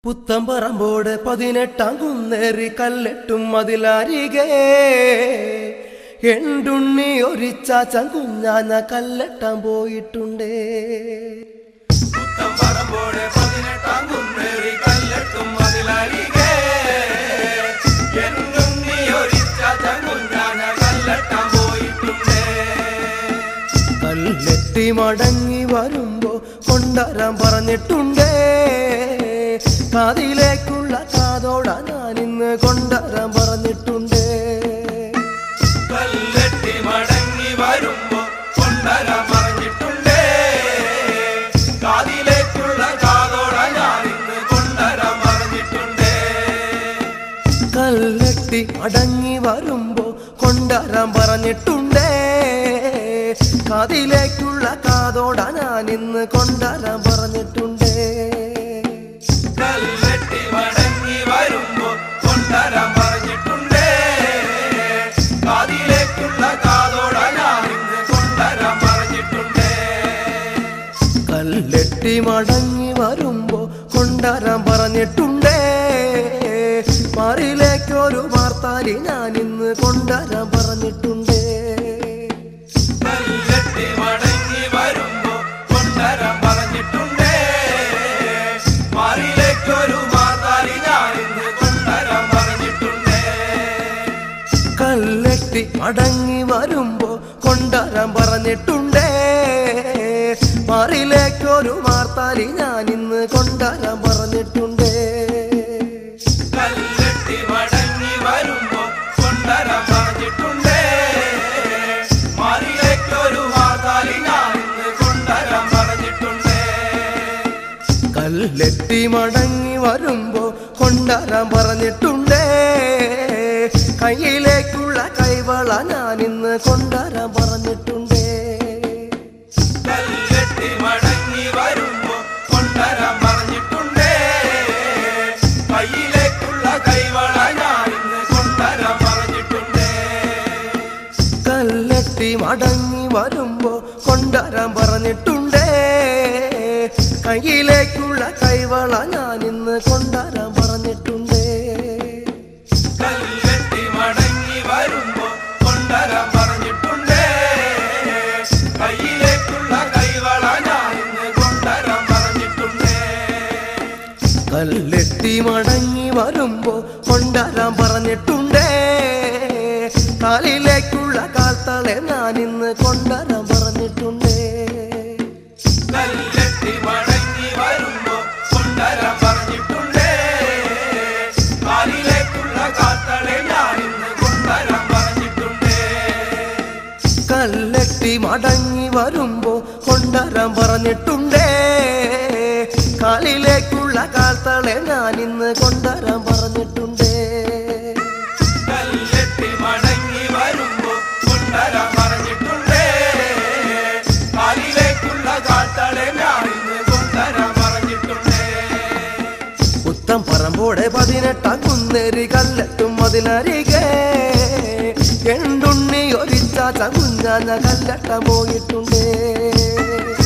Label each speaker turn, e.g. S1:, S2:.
S1: പുത്തമ്പറമ്പോട് പതിനെട്ടാം കുന്നേറി കല്ലെട്ടും അതിലരികെ എണ്ടുണ്ണി ഒരിച്ചാച്ചൻ കുഞ്ഞാഞ്ഞ കല്ലെട്ടാൻ പോയിട്ടുണ്ടേ
S2: പുത്തമ്പറമ്പോട് പതിനെട്ടാം കുന്നേറി കല്ലെട്ടും അതിലരികെ എന്നും നീ ഒരിച്ചാച്ച കുഞ്ഞാന കല്ലെട്ടാൻ പോയിട്ടുണ്ടേ
S1: കല്ലെട്ടി മടങ്ങി വരുമ്പോ കൊണ്ടരാൻ പറഞ്ഞിട്ടുണ്ടേ കാതിലേക്കുള്ള കാതോട ഞാൻ ഇന്ന് കൊണ്ടരാൻ പറഞ്ഞിട്ടുണ്ടേ
S2: കല്ലെട്ടി മടങ്ങി വരുമ്പോ കൊണ്ടരാൻ പറഞ്ഞിട്ടുണ്ടേ കാതിലേക്കുള്ള കാതോട ഞാൻ ഇന്ന് കൊണ്ടരാൻ പറഞ്ഞിട്ടുണ്ടേ
S1: കല്ലെട്ടി മടങ്ങി വരുമ്പോ കൊണ്ടരാൻ പറഞ്ഞിട്ടുണ്ടേ കാതിലേക്കുള്ള കാതോട ഞാൻ ഇന്ന് കൊണ്ടരാൻ പറഞ്ഞിട്ടുണ്ടേ
S2: കല്ലെട്ടി മടങ്ങി വരുമ്പോ കൊണ്ടരാൻ പറഞ്ഞിട്ടുണ്ടേ കാതിലേക്കുള്ള കാതോട ഞാൻ ഇന്ന് കൊണ്ടരാൻ പറഞ്ഞിട്ടുണ്ടേ
S1: കല്ലെട്ടി മടങ്ങി വരുമ്പോ കൊണ്ടരാൻ പറഞ്ഞിട്ടുണ്ടേ മാറിലേക്കൊരു വാർത്താലി ഞാൻ ഇന്ന് കൊണ്ടരാൻ പറഞ്ഞിട്ടുണ്ടേ
S2: കല്ലെട്ടി മടങ്ങി വരുമ്പോ കൊണ്ടരാൻ പറഞ്ഞിട്ടുണ്ടേ മാറിലേക്കൊരു മാതാലി ഞാൻ ഇന്ന് കൊണ്ടരാൻ പറഞ്ഞിട്ടുണ്ടേ
S1: കല്ലെട്ടി മടങ്ങി വരുമ്പോ കൊണ്ടരാൻ പറഞ്ഞിട്ടുണ്ടേ മാറിലേക്കൊരു വാർത്താലി ഞാൻ ഇന്ന് കൊണ്ടരാൻ പറഞ്ഞിട്ടുണ്ടേ
S2: കല്ലെട്ടി മടങ്ങി വരുമ്പോ കൊണ്ടരാൻ പറഞ്ഞിട്ടുണ്ടേ മാറിലേക്കൊരു മാതാലി ഞാൻ ഇന്ന് കൊണ്ടരാൻ പറഞ്ഞിട്ടുണ്ടേ
S1: കല്ലെട്ടി മടങ്ങി വരുമ്പോ കൊണ്ടരാൻ പറഞ്ഞിട്ടുണ്ടേ കയ്യിലേക്കുള്ള കൈവള ഞാൻ ഇന്ന് കൊണ്ടരാൻ പറഞ്ഞിട്ടുണ്ടേ
S2: കല്ലെട്ടി മടങ്ങി വരുമ്പോ കൊണ്ടരാൻ പറഞ്ഞിട്ടുണ്ടേ കയ്യിലേക്കുള്ള കൈവള ഞാൻ ഇന്ന് കൊണ്ടരാൻ പറഞ്ഞിട്ടുണ്ടേ
S1: കല്ലെട്ടി മടങ്ങി വരുമ്പോ കൊണ്ടരാൻ പറഞ്ഞിട്ടുണ്ടേ കയ്യിലേക്കുള്ള കൈവള ഞാൻ ഇന്ന് കൊണ്ടരാൻ പറഞ്ഞിട്ടുണ്ടേ
S2: കല്ലെട്ടി മടങ്ങി വരുമ്പോ കൊണ്ടരാൻ പറഞ്ഞിട്ടുണ്ടേ കയ്യിലേക്കുള്ള കൈവള ഞാൻ ഇന്ന് കൊണ്ടരാൻ പറഞ്ഞിട്ടുണ്ടേ
S1: കല്ലെട്ടി മടങ്ങി വരുമ്പോ കൊണ്ടരാൻ പറഞ്ഞിട്ടുണ്ടേ കാലിലേക്കുള്ള കാൽത്തളെ ഞാൻ ഇന്ന് കൊണ്ടരാൻ പറഞ്ഞിട്ടുണ്ടേ
S2: കല്ലെട്ടി മടങ്ങി വരുമ്പോ കൊണ്ടരാൻ പറഞ്ഞിട്ടുണ്ടേ കാലിലേക്കുള്ള കാത്തളെ ഞാൻ ഇന്ന് കൊണ്ടരാൻ പറഞ്ഞിട്ടുണ്ടേ
S1: കല്ലെട്ടി മടങ്ങി വരുമ്പോ കൊണ്ടരാൻ പറഞ്ഞിട്ടുണ്ടേ കാലിലേക്കുള്ള കാൽത്തളെ ഞാൻ ഇന്ന് കൊണ്ടരാൻ പറഞ്ഞിട്ടുണ്ടേ
S2: കല്ലെട്ടി മടങ്ങി വരുമ്പോ കൊണ്ടരാൻ പറഞ്ഞിട്ടുണ്ടേ കാലിലേക്കുള്ള കാത്തളെ ഞാൻ ഇന്ന് കൊണ്ടരാൻ പറഞ്ഞിട്ടുണ്ടേ
S1: പുത്തം പറമ്പോടെ പതിനെട്ടാം കുന്നേരി കല്ലെട്ടും അതിലരികെ എണ്ടുണ്ണി ഒരിച്ചാച്ച കുഞ്ഞാഞ്ഞ കല്ലെട്ട പോയിട്ടുണ്ടേ